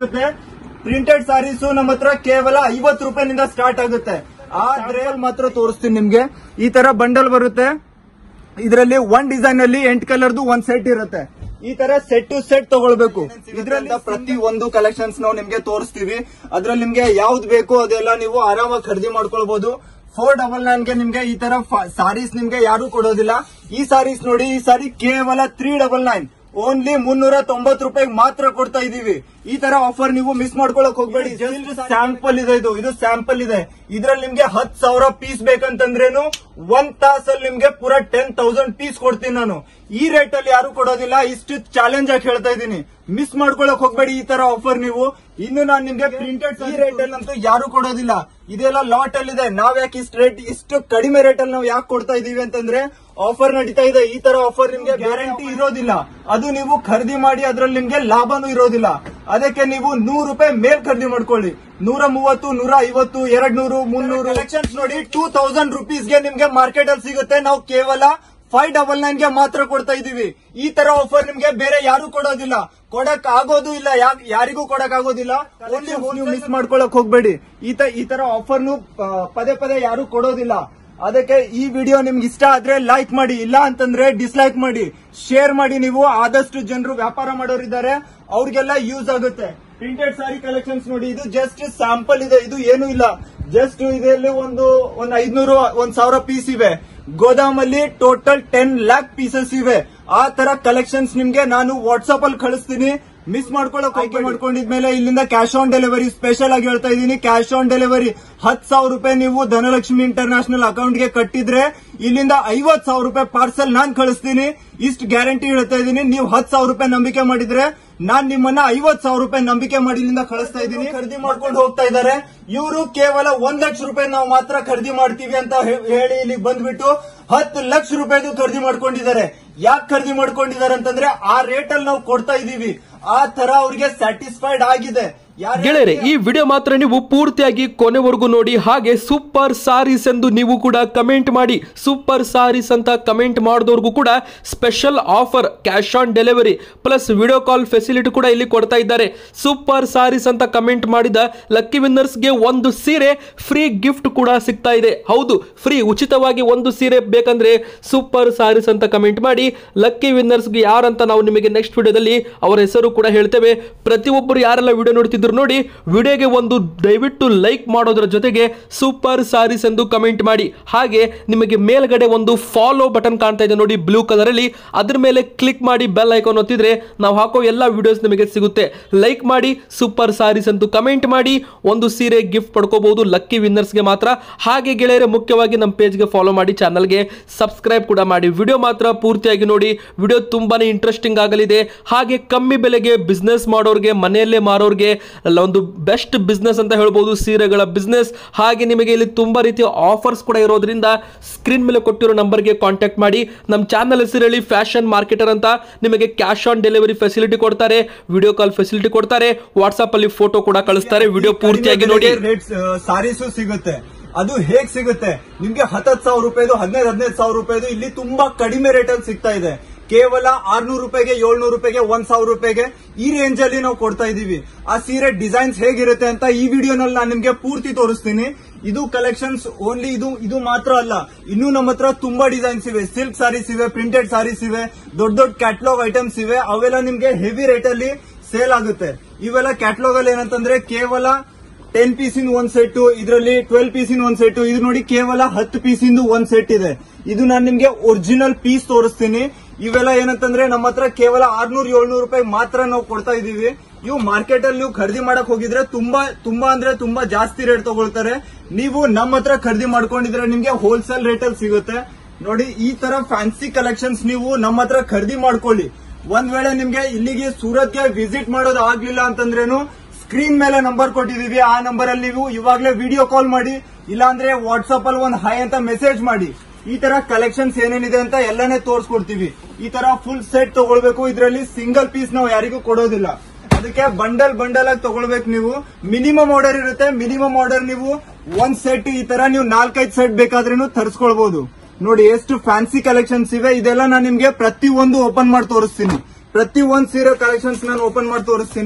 printed saris ನಮ್ಮ ಹತ್ರ ಕೇವಲ ಐವತ್ತು ರೂಪಾಯಿನಿಂದ ಸ್ಟಾರ್ಟ್ ಆಗುತ್ತೆ ಆದ್ರೆ ಮಾತ್ರ ತೋರಿಸ್ತೀನಿ ನಿಮ್ಗೆ ಈ ತರ ಬಂಡಲ್ ಬರುತ್ತೆ ಇದರಲ್ಲಿ ಒನ್ ಡಿಸೈನ್ ಅಲ್ಲಿ ಎಂಟ್ ಕಲರ್ದು ಒಂದ್ ಸೆಟ್ ಇರುತ್ತೆ ಈ ತರ ಸೆಟ್ ಟು ಸೆಟ್ ತಗೊಳ್ಬೇಕು ಇದರಿಂದ ಪ್ರತಿ ಒಂದು ಕಲೆಕ್ಷನ್ಸ್ ನಾವು ನಿಮ್ಗೆ ತೋರಿಸ್ತೀವಿ ಅದ್ರಲ್ಲಿ ನಿಮ್ಗೆ ಯಾವ್ದು ಬೇಕು ಅದೆಲ್ಲ ನೀವು ಆರಾಮಾಗಿ ಖರೀದಿ ಮಾಡ್ಕೊಳ್ಬಹುದು ಫೋರ್ ಡಬಲ್ ನೈನ್ ಗೆ ನಿಮ್ಗೆ ಈ ತರ ಸಾರೀಸ್ ನಿಮ್ಗೆ ಯಾರು ಕೊಡೋದಿಲ್ಲ ಈ ಸಾರೀಸ್ ನೋಡಿ ಈ ಸಾರಿ ಕೇವಲ ತ್ರೀ ಡಬಲ್ ನೈನ್ ಓನ್ಲಿ ಮುನ್ನೂರ ತೊಂಬತ್ತು ರೂಪಾಯಿ ಮಾತ್ರ ಕೊಡ್ತಾ ಇದೀವಿ ಈ ತರ ಆಫರ್ ನೀವು ಮಿಸ್ ಮಾಡ್ಕೊಳಕ್ ಹೋಗ್ಬೇಡಿ ಸ್ಯಾಂಪಲ್ ಇದೆ ಇದು ಇದು ಸ್ಯಾಂಪಲ್ ಇದೆ ಇದ್ರಲ್ಲಿ ನಿಮ್ಗೆ ಹತ್ ಸಾವಿರ ಪೀಸ್ ಬೇಕಂತಂದ್ರೇನು ಒಂದ್ ತಾಸಲ್ಲಿ ನಿಮ್ಗೆ ಪೂರ ಟೆನ್ ತೌಸಂಡ್ ಪೀಸ್ ಕೊಡ್ತೀನಿ ನಾನು ಈ ರೇಟ್ ಅಲ್ಲಿ ಯಾರು ಕೊಡೋದಿಲ್ಲ ಇಷ್ಟು ಚಾಲೆಂಜ್ ಆಗಿ ಹೇಳ್ತಾ ಇದ್ದೀನಿ ಮಿಸ್ ಮಾಡ್ಕೊಳಕ್ ಹೋಗ್ಬೇಡಿ ಈ ತರ ಆಫರ್ ನೀವು ಇನ್ನು ನಾನು ನಿಮ್ಗೆ ಪ್ರಿಂಟೆಡ್ ಈ ರೇಟ್ ಅಲ್ಲಿ ಅಂತೂ ಯಾರು ಕೊಡೋದಿಲ್ಲ ಇದೆಲ್ಲ ಲಾಟ್ ಅಲ್ಲಿ ಇದೆ ನಾವ್ ಯಾಕೆ ಇಷ್ಟು ರೇಟ್ ಇಷ್ಟು ಕಡಿಮೆ ರೇಟ್ ಅಲ್ಲಿ ನಾವು ಯಾಕೆ ಕೊಡ್ತಾ ಇದೀವಿ ಅಂತಂದ್ರೆ ಆಫರ್ ನಡೀತಾ ಇದೆ ಈ ತರ ಆಫರ್ ನಿಮ್ಗೆ ಗ್ಯಾರಂಟಿ ಇರೋದಿಲ್ಲ ಅದು ನೀವು ಖರೀದಿ ಮಾಡಿ ಅದ್ರಲ್ಲಿ ನಿಮ್ಗೆ ಲಾಭನೂ ಇರೋದಿಲ್ಲ ಅದಕ್ಕೆ ನೀವು ನೂರು ರೂಪಾಯಿ ಮೇಲ್ ಖರೀದಿ ಮಾಡ್ಕೊಳ್ಳಿ ನೂರ ಮೂವತ್ತು ನೂರ ಐವತ್ತು ಎರಡ್ ನೂರು ಮುನ್ನೂರು ಕಲೆಕ್ಷನ್ಸ್ ನೋಡಿ ಟೂ ತೌಸಂಡ್ ರುಪೀಸ್ಗೆ ನಿಮ್ಗೆ ಮಾರ್ಕೆಟ್ ಅಲ್ಲಿ ಸಿಗುತ್ತೆ ನಾವು ಕೇವಲ ಫೈವ್ ಡಬಲ್ ನೈನ್ ಗೆ ಮಾತ್ರ ಕೊಡ್ತಾ ಇದೀವಿ ಈ ತರ ಆಫರ್ ನಿಮ್ಗೆ ಬೇರೆ ಯಾರು ಕೊಡೋದಿಲ್ಲ ಕೊಡಕ್ ಆಗೋದು ಇಲ್ಲ ಯಾಕ್- ಯಾರಿಗೂ ಕೊಡಕ್ ಆಗೋದಿಲ್ಲ ಓನ್ಲಿ ನೀವು ಮಿಸ್ ಮಾಡ್ಕೊಳಕ್ ಹೋಗ್ಬೇಡಿ ಈ ತ- ಈ ತರ ಆಫರ್ನು ಪದೇ ಪದೇ ಯಾರು ಕೊಡೋದಿಲ್ಲ ಅದಕ್ಕೆ ಈ ವಿಡಿಯೋ ನಿಮ್ಗೆ ಇಷ್ಟ ಆದ್ರೆ ಲೈಕ್ ಮಾಡಿ ಇಲ್ಲ ಅಂತಂದ್ರೆ ಡಿಸ್ಲೈಕ್ ಮಾಡಿ ಶೇರ್ ಮಾಡಿ ನೀವು ಆದಷ್ಟು ಜನರು ವ್ಯಾಪಾರ ಮಾಡೋರಿದ್ದಾರೆ ಅವ್ರಿಗೆಲ್ಲ ಯೂಸ್ ಆಗುತ್ತೆ ಪ್ರಿಂಟೆಡ್ ಸಾರಿ ಕಲೆಕ್ಷನ್ಸ್ ನೋಡಿ ಇದು ಜಸ್ಟ್ ಸ್ಯಾಂಪಲ್ ಇದೆ ಇದು ಏನು ಇಲ್ಲ ಜಸ್ಟ್ ಇದರಲ್ಲಿ ಒಂದು ಒಂದ್ ಐದ್ನೂರು ಒಂದ್ ಸಾವಿರ ಪೀಸ್ ಇವೆ ಗೋದಾಮಲ್ಲಿ ಟೋಟಲ್ ಟೆನ್ ಲ್ಯಾಕ್ ಪೀಸಸ್ ಇವೆ ಆ ತರ ಕಲೆಕ್ಷನ್ಸ್ ನಿಮ್ಗೆ ನಾನು ವಾಟ್ಸ್ಆಪ್ ಅಲ್ಲಿ ಕಳಿಸ್ತೀನಿ ಮಿಸ್ ಮಾಡ್ಕೊಳ್ಳೋಕೆ ಆಯ್ಕೆ ಮಾಡ್ಕೊಂಡಿದ್ಮೇಲೆ ಇಲ್ಲಿಂದ ಕ್ಯಾಶ್ ಆನ್ ಡೆಲಿವರಿ ಸ್ಪೆಷಲ್ ಆಗಿ ಹೇಳ್ತಾ ಇದ್ದೀನಿ ಕ್ಯಾಶ್ ಆನ್ ಡೆಲಿವರಿ ಹತ್ ಸಾವಿರ ರೂಪಾಯಿ ನೀವು ಧನಲಕ್ಷ್ಮಿ ಇಂಟರ್ನ್ಯಾಷನಲ್ ಅಕೌಂಟ್ ಗೆ ಕಟ್ಟಿದ್ರೆ ಇಲ್ಲಿಂದ ಐವತ್ ಸಾವಿರ ರೂಪಾಯಿ ಪಾರ್ಸಲ್ ನಾನ್ ಕಳಿಸ್ತೀನಿ ಇಷ್ಟು ಗ್ಯಾರಂಟಿ ಹೇಳ್ತಾ ಇದ್ದೀನಿ ನೀವು ಹತ್ ಸಾವಿರ ರೂಪಾಯಿ ನಂಬಿಕೆ ಮಾಡಿದ್ರೆ ನಾನ್ ನಿಮ್ಮನ್ನ ಐವತ್ ಸಾವಿರ ರೂಪಾಯಿ ನಂಬಿಕೆ ಮಾಡಿ ಇಲ್ಲಿಂದ ಕಳಿಸ್ತಾ ಇದ್ದೀನಿ ಖರೀದಿ ಮಾಡ್ಕೊಂಡು ಹೋಗ್ತಾ ಇದ್ದಾರೆ ಇವರು ಕೇವಲ ಒಂದ್ ಲಕ್ಷ ರೂಪಾಯಿ ನಾವು ಮಾತ್ರ ಖರೀದಿ ಮಾಡ್ತೀವಿ ಅಂತ ಹೇ- ಹೇಳಿ ಇಲ್ಲಿ ಬಂದ್ಬಿಟ್ಟು ಹತ್ತು ಲಕ್ಷ ರೂಪಾಯಿದು ಖರೀದಿ ಮಾಡ್ಕೊಂಡಿದ್ದಾರೆ ಯಾಕೆ ಖರೀದಿ ಮಾಡ್ಕೊಂಡಿದ್ದಾರೆ ಅಂತಂದ್ರೆ ಆ ರೇಟ್ ಅಲ್ಲಿ ನಾವು ಕೊಡ್ತಾ ಇದೀವಿ ಆ ತರ ಅವ್ರಿಗೆ ಸ್ಯಾಟಿಸ್ಫೈಡ್ ಆಗಿದೆ ಯಾರು ಗೆಳೆಯರೆ ಈ ವಿಡಿಯೋ ಮಾತ್ರ ನೀವು ಪೂರ್ತಿಯಾಗಿ ಕೊನೆವರೆಗೂ ನೋಡಿ ಹಾಗೆ ಸೂಪರ್ ಸಾರೀಸ್ ಎಂದು ನೀವು ಕೂಡ ಕಮೆಂಟ್ ಮಾಡಿ ಸೂಪರ್ ಸಾರೀಸ್ ಅಂತ ಕಮೆಂಟ್ ಮಾಡಿದವ್ರಿಗೂ ಕೂಡ special offer cash on delivery plus video call facility ಕೂಡ ಇಲ್ಲಿ ಕೊಡ್ತಾ ಇದ್ದಾರೆ ಸೂಪರ್ ಸಾರೀಸ್ ಅಂತ ಕಮೆಂಟ್ ಮಾಡಿದ ಲಕ್ಕಿ ವಿನ್ನರ್ಸ್ಗೆ ಒಂದು ಸೀರೆ ಫ್ರೀ ಗಿಫ್ಟ್ ಕೂಡ ಸಿಗ್ತಾ ಇದೆ ಹೌದು ಫ್ರೀ ಉಚಿತವಾಗಿ ಒಂದು ಸೀರೆ ಬೇಕಂದ್ರೆ ಸೂಪರ್ ಸಾರೀಸ್ ಅಂತ ಕಮೆಂಟ್ ಮಾಡಿ ಲಕ್ಕಿ ವಿನ್ನರ್ಸ್ಗೆ ಯಾರಂತ ನಾವು ನಿಮಗೆ ನೆಕ್ಸ್ಟ್ ವಿಡಿಯೋದಲ್ಲಿ ಅವರ ಹೆಸರು ಕೂಡ ಹೇಳ್ತೇವೆ ಪ್ರತಿಯೊಬ್ಬರು ಯಾರೆಲ್ಲ ವಿಡಿಯೋ ನೋಡ್ತಿದ್ರು ನೋಡಿ ವಿಡಿಯೋಗೆ ಒಂದು ದಯವಿಟ್ಟು ಲೈಕ್ ಮಾಡೋದ್ರ ಜೊತೆಗೆ ಸೂಪರ್ ಸಾರೀಸ್ ಎಂದು ಕಮೆಂಟ್ ಮಾಡಿ ಹಾಗೆ ನಿಮಗೆ ಮೇಲ್ಗಡೆ ಒಂದು ಫಾಲೋ ಬಟನ್ ಕಾಣ್ತಾ ಇದೆ ನೋಡಿ ಬ್ಲೂ ಕಲರ್ ಅಲ್ಲಿ ಅದ್ರ ಮೇಲೆ ಕ್ಲಿಕ್ ಮಾಡಿ ಬೆಲ್ ಐಕಾನ್ ಒತ್ತಿದ್ರೆ ನಾವು ಹಾಕೋ ಎಲ್ಲ ವಿಡಿಯೋಸ್ ನಿಮಗೆ ಸಿಗುತ್ತೆ ಲೈಕ್ ಮಾಡಿ ಸೂಪರ್ ಸಾರೀಸ್ ಎಂದು ಕಮೆಂಟ್ ಮಾಡಿ ಒಂದು ಸೀರೆ ಗಿಫ್ಟ್ ಪಡ್ಕೋಬಹುದು ಲಕ್ಕಿ ವಿನ್ನರ್ಸ್ಗೆ ಮಾತ್ರ ಹಾಗೆ ಗೆಳೆಯರೆ ಮುಖ್ಯವಾಗಿ ನಮ್ಮ ಪೇಜ್ಗೆ ಫಾಲೋ ಮಾಡಿ ಚಾನಲ್ಗೆ ಸಬ್ಸ್ಕ್ರೈಬ್ ಕೂಡ ಮಾಡಿ ವಿಡಿಯೋ ಮಾತ್ರ ಪೂರ್ತಿಯಾಗಿ ನೋಡಿ ವಿಡಿಯೋ ತುಂಬಾನೇ ಇಂಟ್ರೆಸ್ಟಿಂಗ್ ಆಗಲಿದೆ ಹಾಗೆ ಕಮ್ಮಿ ಬೆಲೆಗೆ ಬಿಸ್ನೆಸ್ ಮಾಡೋರಿಗೆ ಮನೆಯಲ್ಲೇ ಮಾರೋರಿಗೆ ಅಲ್ಲ ಒಂದು ಬೆಸ್ಟ್ ಬಿಸ್ನೆಸ್ ಅಂತ ಹೇಳ್ಬೋದು ಸೀರೆಗಳ ಬಿಸ್ನೆಸ್ ಹಾಗೆ ನಿಮಗೆ ಇಲ್ಲಿ ತುಂಬಾ ರೀತಿಯ ಆಫರ್ಸ್ ಕೂಡ ಇರೋದ್ರಿಂದ ಸ್ಕ್ರೀನ್ ಮೇಲೆ ಕೊಟ್ಟಿರೋ ನಂಬರ್ಗೆ ಕಾಂಟ್ಯಾಕ್ಟ್ ಮಾಡಿ ನಮ್ಮ ಚಾನಲ್ ಹೆಸರು ಹೇಳಿ ಫ್ಯಾಷನ್ ಮಾರ್ಕೆಟರ್ ಅಂತ ನಿಮಗೆ ಕ್ಯಾಶ್ ಆನ್ ಡೆಲಿವರಿ ಫೆಸಿಲಿಟಿ ಕೊಡ್ತಾರೆ ವಿಡಿಯೋ ಕಾಲ್ ಫೆಸಿಲಿಟಿ ಕೊಡ್ತಾರೆ ವಾಟ್ಸ್ಆಪ್ ಅಲ್ಲಿ ಫೋಟೋ ಕೂಡ ಕಳಿಸ್ತಾರೆ ವಿಡಿಯೋ ಪೂರ್ತಿಯಾಗಿ ನೋಡಿ ರೇಟ್ ಸಾರೀಸು ಸಿಗುತ್ತೆ ಅದು ಹೇಗ್ ಸಿಗುತ್ತೆ ನಿಮ್ಗೆ ಹತ್ತತ್ ಸಾವಿರ ರೂಪಾಯಿದು ಹದಿನೈದು ಹದಿನೈದು ಸಾವಿರ ರೂಪಾಯಿದು ಇಲ್ಲಿ ತುಂಬಾ ಕಡಿಮೆ ರೇಟ್ ಅಲ್ಲಿ ಸಿಗ್ತಾ ಇದೆ ಕೇವಲ ಆರ್ನೂರು ರೂಪಾಯಿಗೆ ಏಳ್ನೂರು ರೂಪಾಯಿಗೆ ಒಂದ್ ಸಾವಿರ ರೂಪಾಯಿಗೆ ಈ ರೇಂಜ್ ಅಲ್ಲಿ ನಾವು ಕೊಡ್ತಾ ಇದೀವಿ ಆ ಸೀರೆ ಡಿಸೈನ್ಸ್ ಹೇಗಿರುತ್ತೆ ಅಂತ ಈ ವಿಡಿಯೋನಲ್ಲಿ ನಾನು ನಿಮ್ಗೆ ಪೂರ್ತಿ ತೋರಿಸ್ತೀನಿ ಇದು ಕಲೆಕ್ಷನ್ಸ್ ಓನ್ಲಿ ಇದು ಇದು ಮಾತ್ರ ಅಲ್ಲ ಇನ್ನೂ ನಮ್ಮ ಹತ್ರ ತುಂಬಾ ಡಿಸೈನ್ಸ್ ಇವೆ ಸಿಲ್ಕ್ ಸಾರೀಸ್ ಇವೆ ಪ್ರಿಂಟೆಡ್ ಸಾರೀಸ್ ಇವೆ ದೊಡ್ಡ ದೊಡ್ಡ ಕ್ಯಾಟ್ಲಾಗ್ ಐಟಮ್ಸ್ ಇವೆ ಅವೆಲ್ಲ ನಿಮ್ಗೆ ಹೆವಿ ರೇಟ್ ಅಲ್ಲಿ ಸೇಲ್ ಆಗುತ್ತೆ ಇವೆಲ್ಲ ಕ್ಯಾಟ್ಲಾಗ್ ಅಲ್ಲಿ ಏನಂತಂದ್ರೆ ಕೇವಲ ಟೆನ್ ಪೀಸ್ ಇನ್ ಒಂದ್ ಸೆಟ್ ಇದರಲ್ಲಿ ಟ್ವೆಲ್ ಪೀಸ್ ಇನ್ ಒಂದ್ ಸೆಟ್ ಇದು ನೋಡಿ ಕೇವಲ ಹತ್ತು ಪೀಸ್ ಇಂದು ಒಂದ್ ಸೆಟ್ ಇದೆ ಇದು ನಾನು ನಿಮ್ಗೆ ಒರಿಜಿನಲ್ ಪೀಸ್ ತೋರಿಸ್ತೀನಿ ಇವೆಲ್ಲ ಏನಂತಂದ್ರೆ ನಮ್ಮ ಹತ್ರ ಕೇವಲ ಆರ್ನೂರ್ ಏಳ್ನೂರು ರೂಪಾಯಿ ಮಾತ್ರ ನಾವು ಕೊಡ್ತಾ ಇದೀವಿ ಇವು ಮಾರ್ಕೆಟ್ ಅಲ್ಲಿ ನೀವು ಖರೀದಿ ಮಾಡಕ್ ಹೋಗಿದ್ರೆ ತುಂಬಾ ತುಂಬಾ ಅಂದ್ರೆ ತುಂಬಾ ಜಾಸ್ತಿ ರೇಟ್ ತಗೊಳ್ತಾರೆ ನೀವು ನಮ್ಮ ಹತ್ರ ಖರೀದಿ ಮಾಡ್ಕೊಂಡಿದ್ರೆ ನಿಮ್ಗೆ ಹೋಲ್ಸೇಲ್ ರೇಟ್ ಅಲ್ಲಿ ಸಿಗುತ್ತೆ ನೋಡಿ ಈ ತರ ಫ್ಯಾನ್ಸಿ ಕಲೆಕ್ಷನ್ಸ್ ನೀವು ನಮ್ಮ ಹತ್ರ ಖರೀದಿ ಮಾಡ್ಕೊಳ್ಳಿ ಒಂದ್ ವೇಳೆ ನಿಮ್ಗೆ ಇಲ್ಲಿಗೆ ಸೂರತ್ಗೆ ವಿಸಿಟ್ ಮಾಡೋದು ಆಗ್ಲಿಲ್ಲ ಅಂತಂದ್ರೇನು ಸ್ಕ್ರೀನ್ ಮೇಲೆ ನಂಬರ್ ಕೊಟ್ಟಿದೀವಿ ಆ ನಂಬರ್ ಅಲ್ಲಿ ನೀವು ಇವಾಗಲೇ ವಿಡಿಯೋ ಕಾಲ್ ಮಾಡಿ ಇಲ್ಲಾಂದ್ರೆ ವಾಟ್ಸ್ಆಪ್ ಅಲ್ಲಿ ಒಂದು ಹೈ ಅಂತ ಮೆಸೇಜ್ ಮಾಡಿ ಈ ತರ ಕಲೆಕ್ಷನ್ಸ್ ಏನೇನಿದೆ ಅಂತ ಎಲ್ಲಾನೇ ತೋರಿಸ್ಕೊಡ್ತೀವಿ ಈ ತರ ಫುಲ್ ಸೆಟ್ ತಗೊಳ್ಬೇಕು ಇದರಲ್ಲಿ ಸಿಂಗಲ್ ಪೀಸ್ ನಾವು ಯಾರಿಗೂ ಕೊಡೋದಿಲ್ಲ ಅದಕ್ಕೆ ಬಂಡಲ್ ಬಂಡಲ್ ಆಗಿ ತಗೊಳ್ಬೇಕು ನೀವು ಮಿನಿಮಮ್ ಆರ್ಡರ್ ಇರುತ್ತೆ ಮಿನಿಮಮ್ ಆರ್ಡರ್ ನೀವು ಒಂದ್ ಸೆಟ್ ಈ ತರ ನೀವು ನಾಲ್ಕೈದು ಸೆಟ್ ಬೇಕಾದ್ರೂ ತರಿಸ್ಕೊಳ್ಬಹುದು ನೋಡಿ ಎಷ್ಟು ಫ್ಯಾನ್ಸಿ ಕಲೆಕ್ಷನ್ಸ್ ಇವೆ ಇದೆಲ್ಲ ನಾನು ನಿಮ್ಗೆ ಪ್ರತಿ ಒಂದು ಓಪನ್ ಮಾಡಿ ತೋರಿಸ್ತೀನಿ ಪ್ರತಿ ಒಂದ್ ಸೀರೆ ಕಲೆಕ್ಷನ್ಸ್ ನಾನು ಓಪನ್ ಮಾಡಿ ತೋರಿಸ್ತೀನಿ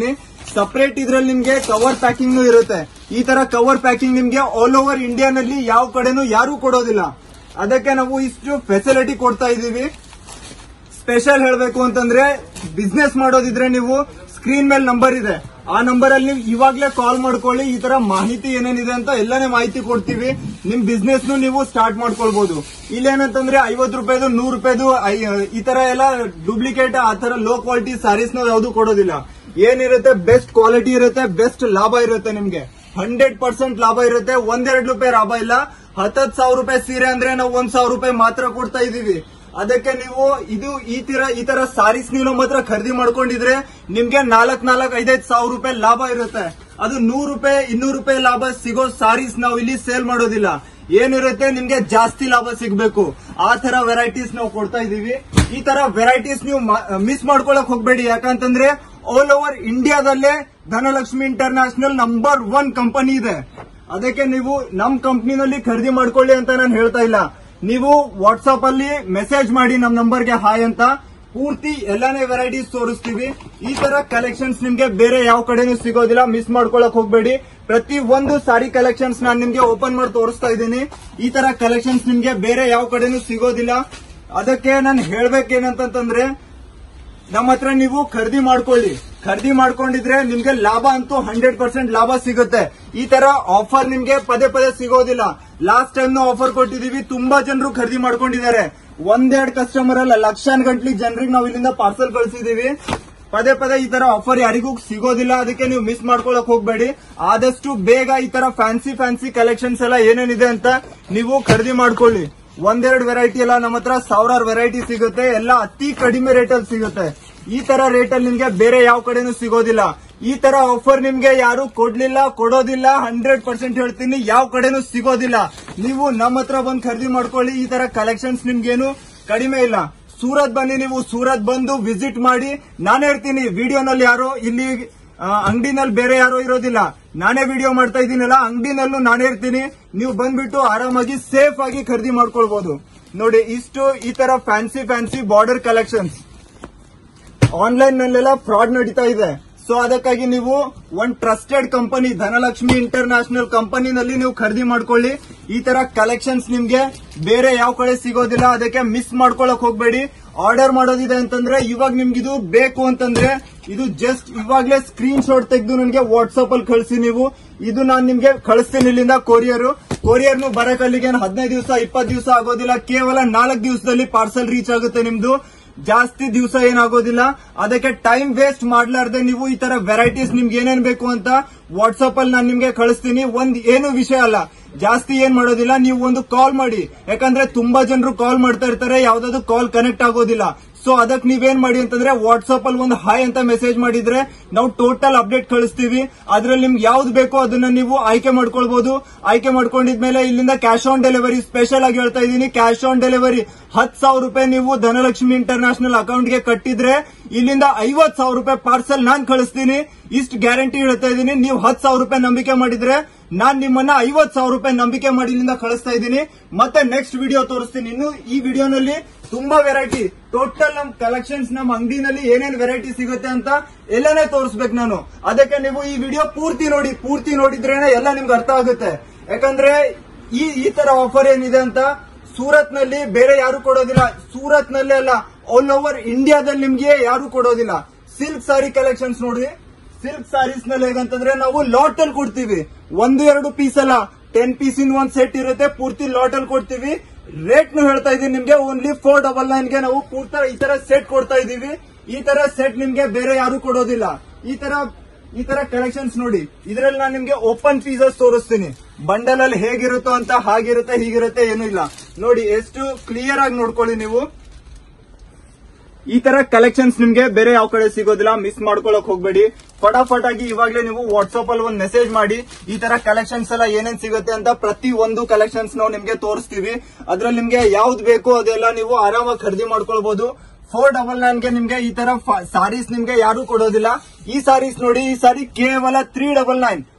ಸಪರೇಟ್ ಇದ್ರಲ್ಲಿ ನಿಮ್ಗೆ ಕವರ್ ಪ್ಯಾಕಿಂಗ್ ಇರುತ್ತೆ ಈ ತರ ಕವರ್ ಪ್ಯಾಕಿಂಗ್ ನಿಮ್ಗೆ ಆಲ್ ಓವರ್ ಇಂಡಿಯಾನಲ್ಲಿ ಯಾವ ಕಡೆನೂ ಯಾರು ಕೊಡೋದಿಲ್ಲ ಅದಕ್ಕೆ ನಾವು ಇಷ್ಟು ಫೆಸಿಲಿಟಿ ಕೊಡ್ತಾ ಇದೀವಿ ಸ್ಪೆಷಲ್ ಹೇಳಬೇಕು ಅಂತಂದ್ರೆ ಬಿಸ್ನೆಸ್ ಮಾಡೋದಿದ್ರೆ ನೀವು ಸ್ಕ್ರೀನ್ ಮೇಲೆ ನಂಬರ್ ಇದೆ ಆ ನಂಬರ್ ಅಲ್ಲಿ ನೀವು ಇವಾಗ್ಲೇ ಕಾಲ್ ಮಾಡ್ಕೊಳ್ಳಿ ಈ ತರ ಮಾಹಿತಿ ಏನೇನಿದೆ ಅಂತ ಎಲ್ಲಾನೇ ಮಾಹಿತಿ ಕೊಡ್ತೀವಿ ನಿಮ್ ಬಿಸ್ನೆಸ್ ನೀವು ಸ್ಟಾರ್ಟ್ ಮಾಡ್ಕೊಳ್ಬಹುದು ಇಲ್ಲೇನಂತಂದ್ರೆ ಐವತ್ತು ರೂಪಾಯಿದು ನೂರು ರೂಪಾಯಿದು ಐ- ಈ ತರ ಎಲ್ಲ ಡೂಪ್ಲಿಕೇಟ್ ಆ ತರ ಲೋ ಕ್ವಾಲಿಟಿ ಸಾರೀಸ್ ನಾವು ಯಾವ್ದು ಕೊಡೋದಿಲ್ಲ ಏನಿರುತ್ತೆ ಬೆಸ್ಟ್ ಕ್ವಾಲಿಟಿ ಇರುತ್ತೆ ಬೆಸ್ಟ್ ಲಾಭ ಇರುತ್ತೆ ನಿಮ್ಗೆ ಹಂಡ್ರೆಡ್ ಪರ್ಸೆಂಟ್ ಲಾಭ ಇರುತ್ತೆ ಒಂದೆರಡು ರೂಪಾಯಿ ಲಾಭ ಇಲ್ಲ ಹತ್ತತ್ ಸಾವಿರ ರೂಪಾಯಿ ಸೀರೆ ಅಂದ್ರೆ ನಾವು ಒಂದ್ ಸಾವಿರ ರೂಪಾಯಿ ಮಾತ್ರ ಕೊಡ್ತಾ ಇದೀವಿ ಅದಕ್ಕೆ ನೀವು ಇದು ಈ ತರ ಈ ತರ ಸಾರೀಸ್ ನೀವು ನಮ್ಮ ಹತ್ರ ಖರೀದಿ ಮಾಡ್ಕೊಂಡಿದ್ರೆ ನಿಮ್ಗೆ ನಾಲ್ಕ್ ನಾಲ್ಕ್ ಐದೈದು ಸಾವಿರ ರೂಪಾಯಿ ಲಾಭ ಇರುತ್ತೆ ಅದು ನೂರು ರೂಪಾಯಿ ಇನ್ನೂರು ರೂಪಾಯಿ ಲಾಭ ಸಿಗೋ ಸಾರೀಸ್ ನಾವು ಇಲ್ಲಿ ಸೇಲ್ ಮಾಡೋದಿಲ್ಲ ಏನಿರುತ್ತೆ ನಿಮ್ಗೆ ಜಾಸ್ತಿ ಲಾಭ ಸಿಗ್ಬೇಕು ಆ ತರ ವೆರೈಟೀಸ್ ನಾವು ಕೊಡ್ತಾ ಇದೀವಿ ಈ ತರ ವೆರೈಟೀಸ್ ನೀವು ಮಿಸ್ ಮಾಡ್ಕೊಳಕ್ ಹೋಗ್ಬೇಡಿ ಯಾಕಂತಂದ್ರೆ ಆಲ್ ಓವರ್ ಇಂಡಿಯಾದಲ್ಲೇ Dhanalakshmi international number one company ಇದೆ ಅದಕ್ಕೆ ನೀವು ನಮ್ ಕಂಪ್ನಿನಲ್ಲಿ ಖರೀದಿ ಮಾಡ್ಕೊಳ್ಳಿ ಅಂತ ನಾನು ಹೇಳ್ತಾ ಇಲ್ಲ ನೀವು ವಾಟ್ಸ್ಆಪ್ ಅಲ್ಲಿ ಮೆಸೇಜ್ ಮಾಡಿ ನಮ್ ನಂಬರ್ಗೆ ಹಾಯ್ ಅಂತ ಪೂರ್ತಿ ಎಲ್ಲಾನೇ ವೆರೈಟೀಸ್ ತೋರಿಸ್ತೀವಿ ಈ ತರ ಕಲೆಕ್ಷನ್ಸ್ ನಿಮ್ಗೆ ಬೇರೆ ಯಾವ ಕಡೆನೂ ಸಿಗೋದಿಲ್ಲ ಮಿಸ್ ಮಾಡ್ಕೊಳಕ್ ಹೋಗ್ಬೇಡಿ ಪ್ರತಿ ಒಂದು ಸಾರಿ ಕಲೆಕ್ಷನ್ಸ್ ನಾನು ನಿಮ್ಗೆ ಓಪನ್ ಮಾಡಿ ತೋರಿಸ್ತಾ ಇದ್ದೀನಿ ಈ ತರ ಕಲೆಕ್ಷನ್ಸ್ ನಿಮ್ಗೆ ಬೇರೆ ಯಾವ ಕಡೆನೂ ಸಿಗೋದಿಲ್ಲ ಅದಕ್ಕೆ ನಾನು ಹೇಳ್ಬೇಕೇನಂತಂದ್ರೆ ನಮ್ಮ ಹತ್ರ ನೀವು ಖರೀದಿ ಮಾಡ್ಕೊಳ್ಳಿ ಖರೀದಿ ಮಾಡ್ಕೊಂಡಿದ್ರೆ ನಿಮ್ಗೆ ಲಾಭ ಅಂತೂ ಹಂಡ್ರೆಡ್ ಪರ್ಸೆಂಟ್ ಲಾಭ ಸಿಗುತ್ತೆ ಈ ತರ ಆಫರ್ ನಿಮ್ಗೆ ಪದೇ ಪದೇ ಸಿಗೋದಿಲ್ಲ ಲಾಸ್ಟ್ ಟೈಮ್ ಆಫರ್ ಕೊಟ್ಟಿದೀವಿ ತುಂಬಾ ಜನರು ಖರೀದಿ ಮಾಡ್ಕೊಂಡಿದ್ದಾರೆ ಒಂದೆರಡು ಕಸ್ಟಮರ್ ಅಲ್ಲ ಲಕ್ಷಾನ್ ಗಂಟ್ಲಿ ಜನರಿಗೆ ನಾವು ಇಲ್ಲಿಂದ ಪಾರ್ಸಲ್ ಕಳಿಸಿದೀವಿ ಪದೇ ಪದೇ ಈ ತರ ಆಫರ್ ಯಾರಿಗೂ ಸಿಗೋದಿಲ್ಲ ಅದಕ್ಕೆ ನೀವು ಮಿಸ್ ಮಾಡ್ಕೊಳಕ್ ಹೋಗ್ಬೇಡಿ ಆದಷ್ಟು ಬೇಗ ಈ ತರ ಫ್ಯಾನ್ಸಿ ಫ್ಯಾನ್ಸಿ ಕಲೆಕ್ಷನ್ಸ್ ಎಲ್ಲ ಏನೇನಿದೆ ಅಂತ ನೀವು ಖರೀದಿ ಮಾಡ್ಕೊಳ್ಳಿ ಒಂದೆರಡು ವೆರೈಟಿ ಎಲ್ಲ ನಮ್ಮ ಹತ್ರ ಸಾವಿರಾರು ವೆರೈಟಿ ಸಿಗುತ್ತೆ ಎಲ್ಲ ಅತಿ ಕಡಿಮೆ ರೇಟಲ್ಲಿ ಸಿಗುತ್ತೆ ಈ ತರ ರೇಟಲ್ಲಿ ನಿಮ್ಗೆ ಬೇರೆ ಯಾವ ಕಡೆನೂ ಸಿಗೋದಿಲ್ಲ ಈ ತರ ಆಫರ್ ನಿಮ್ಗೆ ಯಾರು ಕೊಡ್ಲಿಲ್ಲ ಕೊಡೋದಿಲ್ಲ ಹಂಡ್ರೆಡ್ ಪರ್ಸೆಂಟ್ ಹೇಳ್ತೀನಿ ಯಾವ ಕಡೆನೂ ಸಿಗೋದಿಲ್ಲ ನೀವು ನಮ್ಮ ಹತ್ರ ಬಂದು ಖರೀದಿ ಮಾಡ್ಕೊಳ್ಳಿ ಈ ತರ ಕಲೆಕ್ಷನ್ಸ್ ನಿಮ್ಗೇನು ಕಡಿಮೆ ಇಲ್ಲ ಸೂರತ್ ಬನ್ನಿ ನೀವು ಸೂರತ್ ಬಂದು ವಿಸಿಟ್ ಮಾಡಿ ನಾನು ಹೇಳ್ತೀನಿ ವಿಡಿಯೋನಲ್ಲಿ ಯಾರೋ ಇಲ್ಲಿ ಅಂಗಡಿನಲ್ಲಿ ಬೇರೆ ಯಾರೋ ಇರೋದಿಲ್ಲ ನಾನೇ ವಿಡಿಯೋ ಮಾಡ್ತಾ ಇದ್ದೀನಲ್ಲ ಅಂಗಡಿನಲ್ಲೂ ನಾನೇ ಇರ್ತೀನಿ ನೀವು ಬಂದ್ಬಿಟ್ಟು ಆರಾಮಾಗಿ ಸೇಫ್ ಆಗಿ ಖರೀದಿ ಮಾಡ್ಕೊಳ್ಬಹುದು ನೋಡಿ ಇಷ್ಟು ಈ ತರ fancy fancy border collections online ನಲ್ಲೆಲ್ಲ ಫ್ರಾಡ್ ನಡೀತಾ ಇದೆ ಸೊ ಅದಕ್ಕಾಗಿ ನೀವು ಒಂದ್ ಟ್ರಸ್ಟೆಡ್ ಕಂಪನಿ ಧನಲಕ್ಷ್ಮಿ ಇಂಟರ್ನ್ಯಾಷನಲ್ ಕಂಪನಿನಲ್ಲಿ ನೀವು ಖರೀದಿ ಮಾಡ್ಕೊಳ್ಳಿ ಈ ತರ ಕಲೆಕ್ಷನ್ಸ್ ನಿಮ್ಗೆ ಬೇರೆ ಯಾವ ಕಡೆ ಸಿಗೋದಿಲ್ಲ ಅದಕ್ಕೆ ಮಿಸ್ ಮಾಡ್ಕೊಳಕ್ ಹೋಗ್ಬೇಡಿ ಆರ್ಡರ್ ಮಾಡೋದಿದೆ ಅಂತಂದ್ರೆ ಇವಾಗ ನಿಮ್ಗೆ ಇದು ಬೇಕು ಅಂತಂದ್ರೆ ಇದು ಜಸ್ಟ್ ಇವಾಗ್ಲೇ ಸ್ಕ್ರೀನ್ ಶಾಟ್ ತೆಗೆದು ನನಗೆ ವಾಟ್ಸ್ಆಪ್ ಅಲ್ಲಿ ಕಳಿಸಿ ನೀವು ಇದು ನಾನು ನಿಮ್ಗೆ ಕಳಿಸ್ತೀನಿ ಇಲ್ಲಿಂದ ಕೊರಿಯರ್ ಕೊರಿಯರ್ ಬರಕ್ ಅಲ್ಲಿಗೆ ಹದಿನೈದು ದಿವಸ ಇಪ್ಪತ್ತು ದಿವಸ ಆಗೋದಿಲ್ಲ ಕೇವಲ ನಾಲ್ಕು ದಿವಸದಲ್ಲಿ ಪಾರ್ಸಲ್ ರೀಚ್ ಆಗುತ್ತೆ ನಿಮ್ದು ಜಾಸ್ತಿ ದಿವಸ ಏನಾಗೋದಿಲ್ಲ ಅದಕ್ಕೆ ಟೈಮ್ ವೇಸ್ಟ್ ಮಾಡ್ಲಾರ್ದೆ ನೀವು ಈ ತರ ವೆರೈಟೀಸ್ ನಿಮ್ಗೆ ಏನೇನ್ ಬೇಕು ಅಂತ ವಾಟ್ಸ್ಆಪ್ ಅಲ್ಲಿ ನಾನು ನಿಮ್ಗೆ ಕಳಿಸ್ತೀನಿ ಒಂದ್ ಏನು ವಿಷಯ ಅಲ್ಲ ಜಾಸ್ತಿ ಏನ್ ಮಾಡೋದಿಲ್ಲ ನೀವು ಒಂದು ಕಾಲ್ ಮಾಡಿ ಯಾಕಂದ್ರೆ ತುಂಬಾ ಜನರು ಕಾಲ್ ಮಾಡ್ತಾ ಇರ್ತಾರೆ ಯಾವ್ದಾದ್ರು ಕಾಲ್ ಕನೆಕ್ಟ್ ಆಗೋದಿಲ್ಲ ಸೊ ಅದಕ್ಕೆ ನೀವೇನ್ ಮಾಡಿ ಅಂತಂದ್ರೆ ವಾಟ್ಸ್ಆಪ್ ಅಲ್ಲಿ ಒಂದು ಹಾಯ್ ಅಂತ ಮೆಸೇಜ್ ಮಾಡಿದ್ರೆ ನಾವು ಟೋಟಲ್ ಅಪ್ಡೇಟ್ ಕಳಿಸ್ತೀವಿ ಅದ್ರಲ್ಲಿ ನಿಮ್ಗೆ ಯಾವ್ದು ಬೇಕೋ ಅದನ್ನ ನೀವು ಆಯ್ಕೆ ಮಾಡ್ಕೊಳ್ಬಹುದು ಆಯ್ಕೆ ಮಾಡ್ಕೊಂಡಿದ್ಮೇಲೆ ಇಲ್ಲಿಂದ ಕ್ಯಾಶ್ ಆನ್ ಡೆಲಿವರಿ ಸ್ಪೆಷಲ್ ಆಗಿ ಹೇಳ್ತಾ ಇದ್ದೀನಿ ಕ್ಯಾಶ್ ಆನ್ ಡೆಲಿವರಿ ಹತ್ ಸಾವಿರ ರೂಪಾಯಿ ನೀವು ಧನಲಕ್ಷ್ಮಿ ಇಂಟರ್ನ್ಯಾಷನಲ್ ಅಕೌಂಟ್ಗೆ ಕಟ್ಟಿದ್ರೆ ಇಲ್ಲಿಂದ ಐವತ್ ಸಾವಿರ ರೂಪಾಯಿ ಪಾರ್ಸಲ್ ನಾನ್ ಕಳಿಸ್ತೀನಿ ಇಷ್ಟು ಗ್ಯಾರಂಟಿ ಹೇಳ್ತಾ ಇದ್ದೀನಿ ನೀವು ಹತ್ ಸಾವಿರ ರೂಪಾಯಿ ನಂಬಿಕೆ ಮಾಡಿದ್ರೆ ನಾನ್ ನಿಮ್ಮನ್ನ ಐವತ್ ಸಾವಿರ ರೂಪಾಯಿ ನಂಬಿಕೆ ಮಾಡಿ ಇಲ್ಲಿಂದ ಕಳಿಸ್ತಾ ಇದ್ದೀನಿ ಮತ್ತೆ ನೆಕ್ಸ್ಟ್ ವಿಡಿಯೋ ತೋರಿಸ್ತೀನಿ ಇನ್ನು ಈ ವಿಡಿಯೋನಲ್ಲಿ ತುಂಬಾ ವೆರೈಟಿ ಟೋಟಲ್ ನಮ್ ಕಲೆಕ್ಷನ್ಸ್ ನಮ್ ಅಂಗಡಿನಲ್ಲಿ ಏನೇನ್ ವೆರೈಟಿ ಸಿಗುತ್ತೆ ಅಂತ ಎಲ್ಲಾನೇ ತೋರಿಸ್ಬೇಕು ನಾನು ಅದಕ್ಕೆ ನೀವು ಈ ವಿಡಿಯೋ ಪೂರ್ತಿ ನೋಡಿ ಪೂರ್ತಿ ನೋಡಿದ್ರೇನೆ ಎಲ್ಲ ನಿಮ್ಗೆ ಅರ್ಥ ಆಗುತ್ತೆ ಯಾಕಂದ್ರೆ ಈ ಈ ತರ ಆಫರ್ ಏನಿದೆ ಅಂತ ಸೂರತ್ ನಲ್ಲಿ ಬೇರೆ ಯಾರು ಕೊಡೋದಿಲ್ಲ ಸೂರತ್ ನಲ್ಲಿ ಅಲ್ಲ ಆಲ್ ಓವರ್ ಇಂಡಿಯಾದಲ್ಲಿ ನಿಮ್ಗೆ ಯಾರು ಕೊಡೋದಿಲ್ಲ ಸಿಲ್ಕ್ ಸಾರಿ ಕಲೆಕ್ಷನ್ಸ್ ನೋಡಿ ಸಿಲ್ಕ್ ಸಾರೀಸ್ ನಲ್ಲಿ ಹೇಗಂತಂದ್ರೆ ನಾವು ಲಾಟ್ ಅಲ್ಲಿ ಕೊಡ್ತೀವಿ ಒಂದು ಎರಡು ಪೀಸ್ ಅಲ್ಲ ಟೆನ್ ಪೀಸ್ ಇನ್ ಒಂದ್ ಸೆಟ್ ಇರುತ್ತೆ ಪೂರ್ತಿ ಲಾಟ್ ಅಲ್ಲಿ ಕೊಡ್ತೀವಿ ರೇಟ್ ನು ಹೇಳ್ತಾ ಇದೀನಿ ನಿಮ್ಗೆ ಓನ್ಲಿ ಫೋರ್ ಡಬಲ್ ನೈನ್ ಗೆ ನಾವು ಪೂರ್ತಿ ಈ ತರ ಸೆಟ್ ಕೊಡ್ತಾ ಇದೀವಿ ಈ ತರ ಸೆಟ್ ನಿಮ್ಗೆ ಬೇರೆ ಯಾರು ಕೊಡೋದಿಲ್ಲ ಈ ತರ ಈ ತರ ಕಲೆಕ್ಷನ್ಸ್ ನೋಡಿ ಇದ್ರಲ್ಲಿ ನಾನು ನಿಮ್ಗೆ ಓಪನ್ ಪೀಸಸ್ ತೋರಿಸ್ತೀನಿ ಬಂಡಲ್ ಅಲ್ಲಿ ಹೇಗಿರುತ್ತೋ ಅಂತ ಹಾಗಿರುತ್ತೆ ಹೀಗಿರುತ್ತೆ ಏನು ಇಲ್ಲ ನೋಡಿ ಎಷ್ಟು ಕ್ಲಿಯರ್ ಆಗಿ ನೋಡ್ಕೊಳ್ಳಿ ನೀವು ಈ ತರ ಕಲೆಕ್ಷನ್ಸ್ ನಿಮ್ಗೆ ಬೇರೆ ಯಾವ ಕಡೆ ಸಿಗೋದಿಲ್ಲ ಮಿಸ್ ಮಾಡ್ಕೊಳಕ್ ಹೋಗ್ಬೇಡಿ ಫಟಾಫಟ್ ಆಗಿ ಇವಾಗಲೇ ನೀವು ವಾಟ್ಸ್ಆಪ್ ಅಲ್ಲಿ ಒಂದು ಮೆಸೇಜ್ ಮಾಡಿ ಈ ತರ ಕಲೆಕ್ಷನ್ಸ್ ಎಲ್ಲ ಏನೇನ್ ಸಿಗುತ್ತೆ ಅಂತ ಪ್ರತಿ ಒಂದು ಕಲೆಕ್ಷನ್ಸ್ ನಾವು ನಿಮ್ಗೆ ತೋರಿಸ್ತೀವಿ ಅದ್ರಲ್ಲಿ ನಿಮ್ಗೆ ಯಾವ್ದು ಬೇಕು ಅದೆಲ್ಲ ನೀವು ಆರಾಮಾಗಿ ಖರೀದಿ ಮಾಡ್ಕೊಳ್ಬಹುದು ಫೋರ್ ಡಬಲ್ ನೈನ್ ಗೆ ನಿಮ್ಗೆ ಈ ತರ ಸಾರೀಸ್ ನಿಮ್ಗೆ ಯಾರು ಕೊಡೋದಿಲ್ಲ ಈ ಸಾರೀಸ್ ನೋಡಿ ಈ ಸಾರಿ ಕೇವಲ ತ್ರೀ ಡಬಲ್ ನೈನ್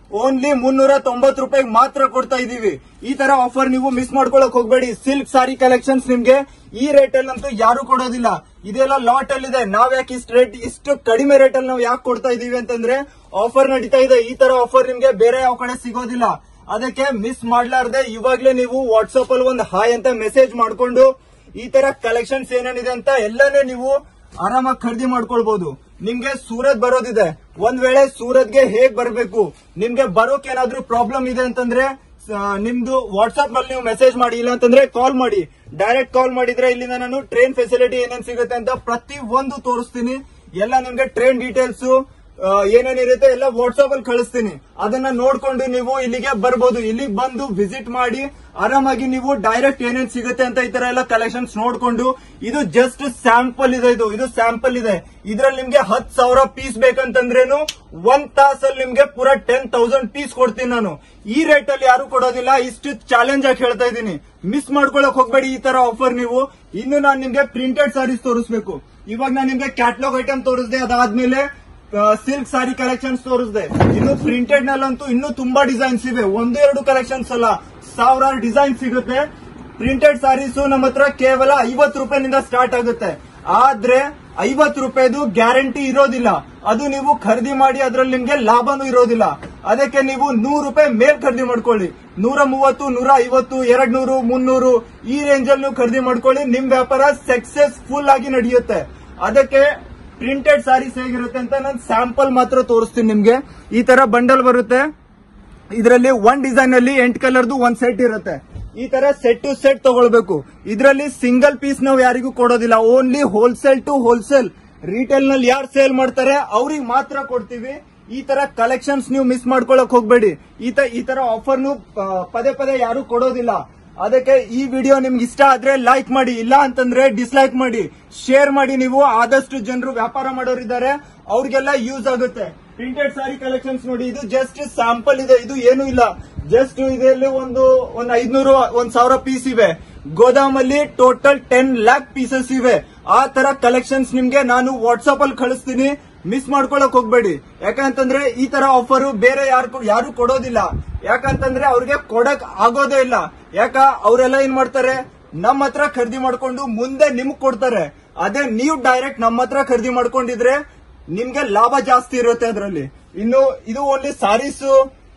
ಓನ್ಲಿ ಮುನ್ನೂರ ತೊಂಬತ್ ರೂಪಾಯಿ ಮಾತ್ರ ಕೊಡ್ತಾ ಇದೀವಿ ಈ ತರ ಆಫರ್ ನೀವು ಮಿಸ್ ಮಾಡ್ಕೊಳಕ್ ಹೋಗ್ಬೇಡಿ ಸಿಲ್ಕ್ ಸಾರಿ ಕಲೆಕ್ಷನ್ಸ್ ನಿಮ್ಗೆ ಈ ರೇಟ್ ಅಲ್ಲಿ ಅಂತೂ ಯಾರು ಕೊಡೋದಿಲ್ಲ ಇದೆಲ್ಲ ಲಾಟ್ ಅಲ್ಲಿ ಇದೆ ನಾವ್ ಯಾಕೆ ಇಷ್ಟು ರೇಟ್ ಇಷ್ಟು ಕಡಿಮೆ ರೇಟ್ ಅಲ್ಲಿ ನಾವು ಯಾಕೆ ಕೊಡ್ತಾ ಇದೀವಿ ಅಂತಂದ್ರೆ ಆಫರ್ ನಡೀತಾ ಇದೆ ಈ ತರ ಆಫರ್ ನಿಮ್ಗೆ ಬೇರೆ ಯಾವ ಕಡೆ ಸಿಗೋದಿಲ್ಲ ಅದಕ್ಕೆ ಮಿಸ್ ಮಾಡ್ಲಾರ್ದೆ ಇವಾಗ್ಲೇ ನೀವು ವಾಟ್ಸ್ಆಪ್ ಅಲ್ಲಿ ಒಂದು ಹಾಯ್ ಅಂತ ಮೆಸೇಜ್ ಮಾಡ್ಕೊಂಡು ಈ ತರ ಕಲೆಕ್ಷನ್ಸ್ ಏನೇನಿದೆ ಅಂತ ಎಲ್ಲಾನೇ ನೀವು ಆರಾಮಾಗಿ ಖರೀದಿ ಮಾಡ್ಕೊಳ್ಬಹುದು ನಿಮ್ಗೆ ಸೂರತ್ ಬರೋದಿದೆ ಒಂದ್ ವೇಳೆ ಸೂರತ್ಗೆ ಹೇಗ್ ಬರ್ಬೇಕು ನಿಮ್ಗೆ ಬರೋಕ್ ಏನಾದ್ರೂ ಪ್ರಾಬ್ಲಮ್ ಇದೆ ಅಂತಂದ್ರೆ ಆ, ನಿಮ್ದು ವಾಟ್ಸ್ಆಪ್ ನಲ್ಲಿ ನೀವು ಮೆಸೇಜ್ ಮಾಡಿ ಇಲ್ಲ ಅಂತಂದ್ರೆ ಕಾಲ್ ಮಾಡಿ ಡೈರೆಕ್ಟ್ ಕಾಲ್ ಮಾಡಿದ್ರೆ ಇಲ್ಲಿಂದ ನಾನು ಟ್ರೈನ್ ಫೆಸಿಲಿಟಿ ಏನೇನ್ ಸಿಗುತ್ತೆ ಅಂತ ಪ್ರತಿ ಒಂದು ತೋರಿಸ್ತೀನಿ ಎಲ್ಲ ನಿಮ್ಗೆ ಟ್ರೈನ್ ಡೀಟೇಲ್ಸ್ ಏನೇನಿರುತ್ತೆ ಎಲ್ಲ ವಾಟ್ಸ್ಆಪ್ ಅಲ್ಲಿ ಕಳಿಸ್ತೀನಿ ಅದನ್ನ ನೋಡ್ಕೊಂಡು ನೀವು ಇಲ್ಲಿಗೆ ಬರ್ಬೋದು ಇಲ್ಲಿಗೆ ಬಂದು ವಿಸಿಟ್ ಮಾಡಿ ಆರಾಮಾಗಿ ನೀವು ಡೈರೆಕ್ಟ್ ಏನೇನ್ ಸಿಗುತ್ತೆ ಅಂತ ಈ ತರ ಎಲ್ಲ ಕಲೆಕ್ಷನ್ಸ್ ನೋಡ್ಕೊಂಡು ಇದು ಜಸ್ಟ್ ಸ್ಯಾಂಪಲ್ ಇದೆ ಇದು ಇದು ಸ್ಯಾಂಪಲ್ ಇದೆ ಇದ್ರಲ್ಲಿ ನಿಮ್ಗೆ ಹತ್ ಸಾವಿರ ಪೀಸ್ ಬೇಕಂತಂದ್ರೇನು ಒಂದ್ ತಾಸಲ್ಲಿ ನಿಮ್ಗೆ ಪೂರಾ ಟೆನ್ ತೌಸಂಡ್ ಪೀಸ್ ಕೊಡ್ತೀನಿ ನಾನು ಈ ರೇಟ್ ಅಲ್ಲಿ ಯಾರು ಕೊಡೋದಿಲ್ಲ ಇಷ್ಟು ಚಾಲೆಂಜ್ ಆಗಿ ಹೇಳ್ತಾ ಇದ್ದೀನಿ ಮಿಸ್ ಮಾಡ್ಕೊಳಕ್ ಹೋಗ್ಬೇಡಿ ಈ ತರ ಆಫರ್ ನೀವು ಇನ್ನು ನಾನು ನಿಮ್ಗೆ ಪ್ರಿಂಟೆಡ್ ಸಾರೀಸ್ ತೋರಿಸ್ಬೇಕು ಇವಾಗ ನಾನು ನಿಮ್ಗೆ ಕ್ಯಾಟ್ಲಾಗ್ ಐಟಮ್ ತೋರಿಸ್ದೆ ಅದಾದ್ಮೇಲೆ ಸಿಲ್ಕ್ ಸಾರಿ ಕಲೆಕ್ಷನ್ಸ್ ತೋರಿಸ್ದೆ ಇನ್ನು ಪ್ರಿಂಟೆಡ್ ನಲ್ಲಂತೂ ಇನ್ನೂ ತುಂಬಾ ಡಿಸೈನ್ಸ್ ಇವೆ ಒಂದು ಎರಡು ಕಲೆಕ್ಷನ್ಸ್ ಅಲ್ಲ ಸಾವಿರಾರು ಡಿಸೈನ್ ಸಿಗುತ್ತೆ ಪ್ರಿಂಟೆಡ್ ಸಾರೀಸ್ ನಮ್ಮ ಹತ್ರ ಕೇವಲ ಐವತ್ತು ರೂಪಾಯಿನಿಂದ ಸ್ಟಾರ್ಟ್ ಆಗುತ್ತೆ ಆದ್ರೆ ಐವತ್ತು ರೂಪಾಯಿದು ಗ್ಯಾರಂಟಿ ಇರೋದಿಲ್ಲ ಅದು ನೀವು ಖರೀದಿ ಮಾಡಿ ಅದ್ರಲ್ಲಿ ನಿಮ್ಗೆ ಲಾಭನೂ ಇರೋದಿಲ್ಲ ಅದಕ್ಕೆ ನೀವು ನೂರು ರೂಪಾಯಿ ಮೇಲ್ ಖರೀದಿ ಮಾಡ್ಕೊಳ್ಳಿ ನೂರ ಮೂವತ್ತು ನೂರ ಐವತ್ತು ಎರಡ್ ನೂರು ಮುನ್ನೂರು ಈ ರೇಂಜ್ ಅಲ್ಲಿ ನೀವು ಖರೀದಿ ಮಾಡ್ಕೊಳ್ಳಿ ನಿಮ್ ವ್ಯಾಪಾರ ಸಕ್ಸಸ್ಫುಲ್ ಆಗಿ ನಡೆಯುತ್ತೆ ಅದಕ್ಕೆ ಪ್ರಿಂಟೆಡ್ ಸಾರೀಸ್ ಹೇಗಿರುತ್ತೆ ಅಂತ ನಾನು ಸ್ಯಾಂಪಲ್ ಮಾತ್ರ ತೋರಿಸ್ತೀನಿ ನಿಮ್ಗೆ ಈ ತರ ಬಂಡಲ್ ಬರುತ್ತೆ ಇದರಲ್ಲಿ ಒನ್ ಡಿಸೈನ್ ಅಲ್ಲಿ ಎಂಟ್ ಕಲರ್ದು ಒಂದ್ ಸೆಟ್ ಇರುತ್ತೆ ಈ ತರ ಸೆಟ್ ಟು ಸೆಟ್ ತಗೊಳ್ಬೇಕು ಇದರಲ್ಲಿ ಸಿಂಗಲ್ ಪೀಸ್ ನಾವು ಯಾರಿಗೂ ಕೊಡೋದಿಲ್ಲ only wholesale to wholesale retail ನಲ್ಲಿ ಯಾರು ಸೇಲ್ ಮಾಡ್ತಾರೆ ಅವ್ರಿಗೆ ಮಾತ್ರ ಕೊಡ್ತೀವಿ ಈ ತರ ಕಲೆಕ್ಷನ್ಸ್ ನೀವು ಮಿಸ್ ಮಾಡ್ಕೊಳಕ್ ಹೋಗ್ಬೇಡಿ ಈ ತ- ಈ ತರ ಆಫರ್ನು ಪದೇ ಪದೇ ಯಾರು ಕೊಡೋದಿಲ್ಲ ಅದಕ್ಕೆ ಈ ವಿಡಿಯೋ ನಿಮ್ಗೆ ಇಷ್ಟ ಆದ್ರೆ ಲೈಕ್ ಮಾಡಿ ಇಲ್ಲ ಅಂತಂದ್ರೆ ಡಿಸ್ಲೈಕ್ ಮಾಡಿ ಶೇರ್ ಮಾಡಿ ನೀವು ಆದಷ್ಟು ಜನರು ವ್ಯಾಪಾರ ಮಾಡೋರಿದ್ದಾರೆ ಅವ್ರಿಗೆಲ್ಲ ಯೂಸ್ ಆಗುತ್ತೆ ಪ್ರಿಂಟೆಡ್ ಸಾರಿ ಕಲೆಕ್ಷನ್ಸ್ ನೋಡಿ ಇದು ಜಸ್ಟ್ ಸ್ಯಾಂಪಲ್ ಇದೆ ಇದು ಏನು ಇಲ್ಲ ಜಸ್ಟ್ ಇದರಲ್ಲಿ ಒಂದು ಒಂದ್ ಐದ್ನೂರು ಒಂದ್ ಸಾವಿರ ಪೀಸ್ ಇವೆ ಗೋದಾಮಲ್ಲಿ ಟೋಟಲ್ ಟೆನ್ ಲ್ಯಾಕ್ ಪೀಸಸ್ ಇವೆ ಆ ತರ ಕಲೆಕ್ಷನ್ಸ್ ನಿಮ್ಗೆ ನಾನು ವಾಟ್ಸ್ಆಪ್ ಅಲ್ಲಿ ಕಳಿಸ್ತೀನಿ ಮಿಸ್ ಮಾಡ್ಕೊಳಕ್ ಹೋಗ್ಬೇಡಿ ಯಾಕಂತಂದ್ರೆ ಈ ತರ ಆಫರ್ ಬೇರೆ ಯಾರು ಯಾರು ಕೊಡೋದಿಲ್ಲ ಯಾಕಂತಂದ್ರೆ ಅವ್ರಿಗೆ ಕೊಡಕ್ ಆಗೋದೇ ಇಲ್ಲ ಯಾಕ ಅವರೆಲ್ಲ ಏನ್ ಮಾಡ್ತಾರೆ ನಮ್ಮ ಹತ್ರ ಖರೀದಿ ಮಾಡ್ಕೊಂಡು ಮುಂದೆ ನಿಮ್ಗ್ ಕೊಡ್ತಾರೆ ಅದೇ ನೀವು ಡೈರೆಕ್ಟ್ ನಮ್ಮ ಹತ್ರ ಖರೀದಿ ಮಾಡ್ಕೊಂಡಿದ್ರೆ ನಿಮ್ಗೆ ಲಾಭ ಜಾಸ್ತಿ ಇರುತ್ತೆ ಅದರಲ್ಲಿ ಇನ್ನು ಇದು ಓನ್ಲಿ ಸಾರೀಸು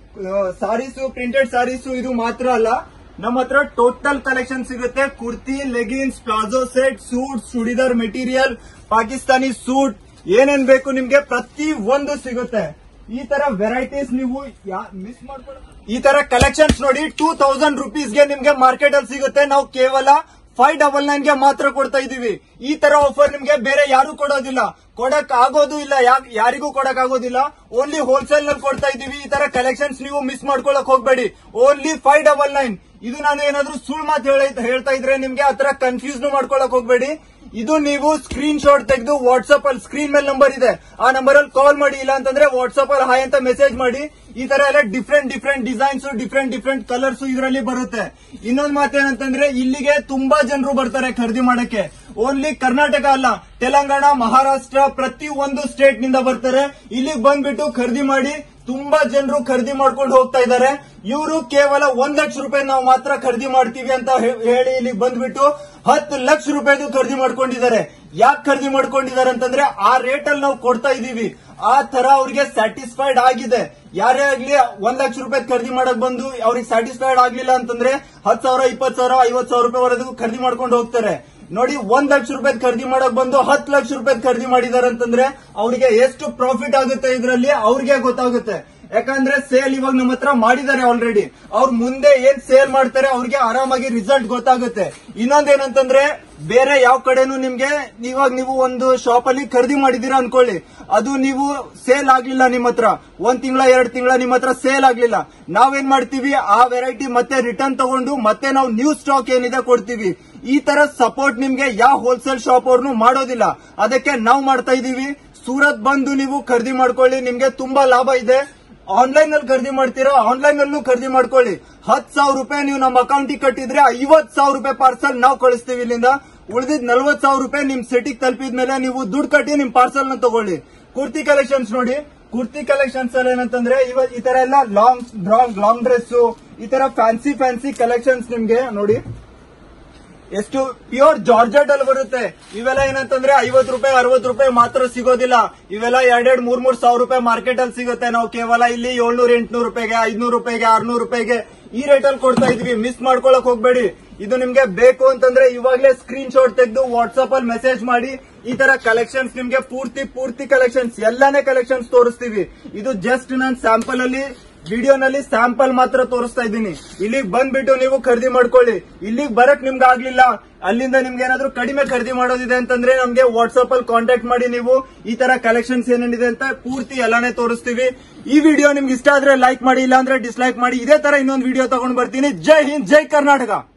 ಸಾರೀಸು ಪ್ರಿಂಟೆಡ್ ಸಾರೀಸು ಇದು ಮಾತ್ರ ಅಲ್ಲ ನಮ್ಮ ಹತ್ರ ಟೋಟಲ್ ಕಲೆಕ್ಷನ್ ಸಿಗುತ್ತೆ kurti leggings palazzo set suit churidar material Pakistani suit ಏನೇನ್ ಬೇಕು ನಿಮ್ಗೆ ಪ್ರತಿ ಒಂದು ಸಿಗುತ್ತೆ ಈ ತರ ವೆರೈಟೀಸ್ ನೀವು ಮಿಸ್ ಮಾಡ್ಕೊಳ್ಳ ಈ ತರ ಕಲೆಕ್ಷನ್ಸ್ ನೋಡಿ ಟೂ ತೌಸಂಡ್ ರುಪೀಸ್ಗೆ ನಿಮ್ಗೆ ಮಾರ್ಕೆಟ್ ಅಲ್ಲಿ ಸಿಗುತ್ತೆ ನಾವು ಕೇವಲ ಫೈವ್ ಡಬಲ್ ನೈನ್ ಗೆ ಮಾತ್ರ ಕೊಡ್ತಾ ಇದೀವಿ ಈ ತರ ಆಫರ್ ನಿಮ್ಗೆ ಬೇರೆ ಯಾರು ಕೊಡೋದಿಲ್ಲ ಕೊಡಕ್ ಆಗೋದು ಇಲ್ಲ ಯಾ- ಯಾರಿಗೂ ಕೊಡಕ್ ಆಗೋದಿಲ್ಲ ಓನ್ಲಿ ಹೋಲ್ಸೇಲ್ ನಲ್ಲಿ ಕೊಡ್ತಾ ಇದೀವಿ ಈ ತರ ಕಲೆಕ್ಷನ್ಸ್ ನೀವು ಮಿಸ್ ಮಾಡ್ಕೊಳಕ್ ಹೋಗ್ಬೇಡಿ ಓನ್ಲಿ ಫೈವ್ ಡಬಲ್ ನೈನ್ ಇದು ನಾನು ಏನಾದ್ರೂ ಸುಳ್ಳು ಮಾತು ಹೇಳ- ಹೇಳ್ತಾ ಇದ್ರೆ ನಿಮ್ಗೆ ಆತರ ಕನ್ಫ್ಯೂಸ್ ಮಾಡ್ಕೊಳಕ್ ಹೋಗ್ಬೇಡಿ ಇದು ನೀವು ಸ್ಕ್ರೀನ್ ಶಾಟ್ ತೆಗೆದು ವಾಟ್ಸ್ಆಪ್ ಅಲ್ಲಿ ಸ್ಕ್ರೀನ್ ಮೇಲೆ ನಂಬರ್ ಇದೆ ಆ ನಂಬರ್ ಅಲ್ಲಿ ಕಾಲ್ ಮಾಡಿ ಇಲ್ಲ ಅಂತಂದ್ರೆ ವಾಟ್ಸ್ಆಪ್ ಅಲ್ಲಿ ಹಾಯ್ ಅಂತ ಮೆಸೇಜ್ ಮಾಡಿ ಈ ತರ ಎಲ್ಲ different different designs different different colours ಇದರಲ್ಲಿ ಬರುತ್ತೆ ಇನ್ನೊಂದು ಮಾತೇನಂತಂದ್ರೆ ಇಲ್ಲಿಗೆ ತುಂಬಾ ಜನರು ಬರ್ತಾರೆ ಖರೀದಿ ಮಾಡಕ್ಕೆ ಓನ್ಲಿ ಕರ್ನಾಟಕ ಅಲ್ಲ ತೆಲಂಗಾಣ ಮಹಾರಾಷ್ಟ್ರ ಪ್ರತಿ ಒಂದು ಸ್ಟೇಟ್ ನಿಂದ ಬರ್ತಾರೆ ಇಲ್ಲಿಗೆ ಬಂದ್ಬಿಟ್ಟು ಖರೀದಿ ಮಾಡಿ ತುಂಬಾ ಜನರು ಖರೀದಿ ಮಾಡ್ಕೊಂಡು ಹೋಗ್ತಾ ಇದ್ದಾರೆ ಇವರು ಕೇವಲ ಒಂದ್ ಲಕ್ಷ ರೂಪಾಯಿ ನಾವು ಮಾತ್ರ ಖರೀದಿ ಮಾಡ್ತೀವಿ ಅಂತ ಹೇ- ಹೇಳಿ ಇಲ್ಲಿ ಬಂದ್ಬಿಟ್ಟು ಹತ್ತು ಲಕ್ಷ ರೂಪಾಯಿದು ಖರೀದಿ ಮಾಡ್ಕೊಂಡಿದ್ದಾರೆ ಯಾಕೆ ಖರೀದಿ ಮಾಡ್ಕೊಂಡಿದ್ದಾರೆ ಅಂತಂದ್ರೆ ಆ ರೇಟ್ ಅಲ್ಲಿ ನಾವು ಕೊಡ್ತಾ ಇದೀವಿ ಆ ತರ ಅವ್ರಿಗೆ ಸ್ಯಾಟಿಸ್ಫೈಡ್ ಆಗಿದೆ ಯಾರೇ ಆಗ್ಲಿ ಒಂದ್ ಲಕ್ಷ ರೂಪಾಯಿ ಖರೀದಿ ಮಾಡಕ್ ಬಂದು ಅವ್ರಿಗೆ ಸ್ಯಾಟಿಸ್ಫೈಡ್ ಆಗ್ಲಿಲ್ಲ ಅಂತಂದ್ರೆ ಹತ್ತು ಸಾವಿರ ಇಪ್ಪತ್ತು ಸಾವಿರ ಐವತ್ ಸಾವಿರ ರೂಪಾಯಿವರೆಗೂ ಖರೀದಿ ಮಾಡ್ಕೊಂಡು ಹೋಗ್ತಾರೆ ನೋಡಿ ಒಂದ್ ಲಕ್ಷ ರೂಪಾಯಿ ಖರೀದಿ ಮಾಡಕ್ ಬಂದು ಹತ್ತು ಲಕ್ಷ ರೂಪಾಯಿ ಖರೀದಿ ಮಾಡಿದಾರೆ ಅಂತಂದ್ರೆ ಅವ್ರಿಗೆ ಎಷ್ಟು ಪ್ರಾಫಿಟ್ ಆಗುತ್ತೆ ಇದರಲ್ಲಿ ಅವ್ರಿಗೆ ಗೊತ್ತಾಗುತ್ತೆ ಯಾಕಂದ್ರೆ ಸೇಲ್ ಇವಾಗ ನಮ್ಮ ಹತ್ರ ಮಾಡಿದ್ದಾರೆ ಆಲ್ರೆಡಿ ಅವ್ರು ಮುಂದೆ ಏನ್ ಸೇಲ್ ಮಾಡ್ತಾರೆ ಅವ್ರಿಗೆ ಆರಾಮಾಗಿ ರಿಸಲ್ಟ್ ಗೊತ್ತಾಗುತ್ತೆ ಇನ್ನೊಂದೇನಂತಂದ್ರೆ ಬೇರೆ ಯಾವ ಕಡೆನೂ ನಿಮ್ಗೆ ಇವಾಗ ನೀವು ಒಂದು ಶಾಪ್ ಅಲ್ಲಿ ಖರೀದಿ ಮಾಡಿದೀರಾ ಅನ್ಕೊಳ್ಳಿ ಅದು ನೀವು ಸೇಲ್ ಆಗ್ಲಿಲ್ಲ ನಿಮ್ಮ ಹತ್ರ ಒಂದ್ ತಿಂಗಳ ಎರಡ್ ತಿಂಗಳ ನಿಮ್ಮ ಹತ್ರ ಸೇಲ್ ಆಗ್ಲಿಲ್ಲ ನಾವೇನ್ ಮಾಡ್ತೀವಿ ಆ ವೆರೈಟಿ ಮತ್ತೆ ರಿಟರ್ನ್ ತಗೊಂಡು ಮತ್ತೆ ನಾವು ನ್ಯೂ ಸ್ಟಾಕ್ ಏನಿದೆ ಕೊಡ್ತೀವಿ ಈ ತರ ಸಪೋರ್ಟ್ ನಿಮ್ಗೆ ಯಾವ ಹೋಲ್ಸೇಲ್ ಶಾಪ್ ಅವ್ರನ್ನು ಮಾಡೋದಿಲ್ಲ ಅದಕ್ಕೆ ನಾವು ಮಾಡ್ತಾ ಇದೀವಿ ಸೂರತ್ ಬಂದು ನೀವು ಖರೀದಿ ಮಾಡ್ಕೊಳ್ಳಿ ನಿಮ್ಗೆ ತುಂಬಾ ಲಾಭ ಇದೆ ಆನ್ಲೈನ್ ನಲ್ಲಿ ಖರೀದಿ ಮಾಡ್ತೀರಾ ಆನ್ಲೈನ್ ನಲ್ಲೂ ಖರೀದಿ ಮಾಡ್ಕೊಳ್ಳಿ ಹತ್ ಸಾವಿರ ರೂಪಾಯಿ ನೀವು ನಮ್ಮ ಅಕೌಂಟಿಗೆ ಕಟ್ಟಿದ್ರೆ ಐವತ್ ಸಾವಿರ ರೂಪಾಯಿ ಪಾರ್ಸಲ್ ನಾವು ಕಳಿಸ್ತೀವಿ ಇಲ್ಲಿಂದ ಉಳಿದಿದ್ ನಲ್ವತ್ ಸಾವಿರ ರೂಪಾಯಿ ನಿಮ್ ಸಿಟಿಗೆ ತಲುಪಿದ ಮೇಲೆ ನೀವು ದುಡ್ಡು ಕಟ್ಟಿ ನಿಮ್ ಪಾರ್ಸಲ್ ನ ತಗೊಳ್ಳಿ ಕುರ್ತಿ ಕಲೆಕ್ಷನ್ಸ್ ನೋಡಿ ಕುರ್ತಿ ಕಲೆಕ್ಷನ್ಸ್ ಅಲ್ಲಿ ಏನಂತಂದ್ರೆ ಇವ ಈ ತರ ಎಲ್ಲ ಲಾಂಗ್ ಲಾಂಗ್ ಲಾಂಗ್ ಡ್ರೆಸ್ ಈ ತರ ಫ್ಯಾನ್ಸಿ ಫ್ಯಾನ್ಸಿ ಕಲೆಕ್ಷನ್ಸ್ ನಿಮ್ಗೆ ನೋಡಿ ಎಷ್ಟು ಪ್ಯೂರ್ ಜಾರ್ಜೆಟ್ ಅಲ್ಲಿ ಬರುತ್ತೆ ಇವೆಲ್ಲ ಏನಂತಂದ್ರೆ ಐವತ್ ರೂಪಾಯಿ ಅರವತ್ ರೂಪಾಯಿ ಮಾತ್ರ ಸಿಗೋದಿಲ್ಲ ಇವೆಲ್ಲ ಎರಡೆರಡ್ ಮೂರ್ ಮೂರ್ ಸಾವಿರ ರೂಪಾಯಿ ಮಾರ್ಕೆಟ್ ಅಲ್ಲಿ ಸಿಗುತ್ತೆ ನಾವು ಕೇವಲ ಇಲ್ಲಿ ಏಳ್ನೂರ್ ಎಂಟ್ನೂರು ರೂಪಾಯಿಗೆ ಐದ್ನೂರು ರೂಪಾಯಿಗೆ ಆರ್ನೂರು ರೂಪಾಯಿಗೆ ಈ ರೇಟ್ ಅಲ್ಲಿ ಕೊಡ್ತಾ ಇದೀವಿ ಮಿಸ್ ಮಾಡ್ಕೊಳಕ್ ಹೋಗ್ಬೇಡಿ ಇದು ನಿಮ್ಗೆ ಬೇಕು ಅಂತಂದ್ರೆ ಇವಾಗ್ಲೇ ಸ್ಕ್ರೀನ್ ಶಾಟ್ ತೆಗೆದು ವಾಟ್ಸ್ಆಪ್ ಅಲ್ಲಿ ಮೆಸೇಜ್ ಮಾಡಿ ಈ ತರ ಕಲೆಕ್ಷನ್ಸ್ ನಿಮ್ಗೆ ಪೂರ್ತಿ ಪೂರ್ತಿ ಕಲೆಕ್ಷನ್ಸ್ ಎಲ್ಲಾನೇ ಕಲೆಕ್ಷನ್ಸ್ ತೋರಿಸ್ತೀವಿ ಇದು ಜಸ್ಟ್ ನಾನ್ ಸ್ಯಾಂಪಲ್ ಅಲ್ಲಿ ವಿಡಿಯೋನಲ್ಲಿ ಸ್ಯಾಂಪಲ್ ಮಾತ್ರ ತೋರಿಸ್ತಾ ಇದ್ದೀನಿ ಇಲ್ಲಿಗೆ ಬಂದ್ಬಿಟ್ಟು ನೀವು ಖರೀದಿ ಮಾಡ್ಕೊಳ್ಳಿ ಇಲ್ಲಿಗೆ ಬರಕ್ ನಿಮ್ಗೆ ಆಗ್ಲಿಲ್ಲ ಅಲ್ಲಿಂದ ನಿಮ್ಗೆ ಏನಾದ್ರು ಕಡಿಮೆ ಖರೀದಿ ಮಾಡೋದಿದೆ ಅಂತಂದ್ರೆ ನಮ್ಗೆ ವಾಟ್ಸ್ಆಪ್ ಅಲ್ಲಿ ಕಾಂಟ್ಯಾಕ್ಟ್ ಮಾಡಿ ನೀವು ಈ ತರ ಕಲೆಕ್ಷನ್ಸ್ ಏನೇನಿದೆ ಅಂತ ಪೂರ್ತಿ ಎಲ್ಲಾನೇ ತೋರಿಸ್ತೀವಿ ಈ ವಿಡಿಯೋ ನಿಮ್ಗೆ ಇಷ್ಟ ಆದ್ರೆ ಲೈಕ್ ಮಾಡಿ ಇಲ್ಲ ಅಂದ್ರೆ ಡಿಸ್ಲೈಕ್ ಮಾಡಿ ಇದೇ ತರ ಇನ್ನೊಂದು ವಿಡಿಯೋ ತಗೊಂಡ್ ಬರ್ತೀನಿ ಜೈ ಹಿಂದ್ ಜೈ ಕರ್ನಾಟಕ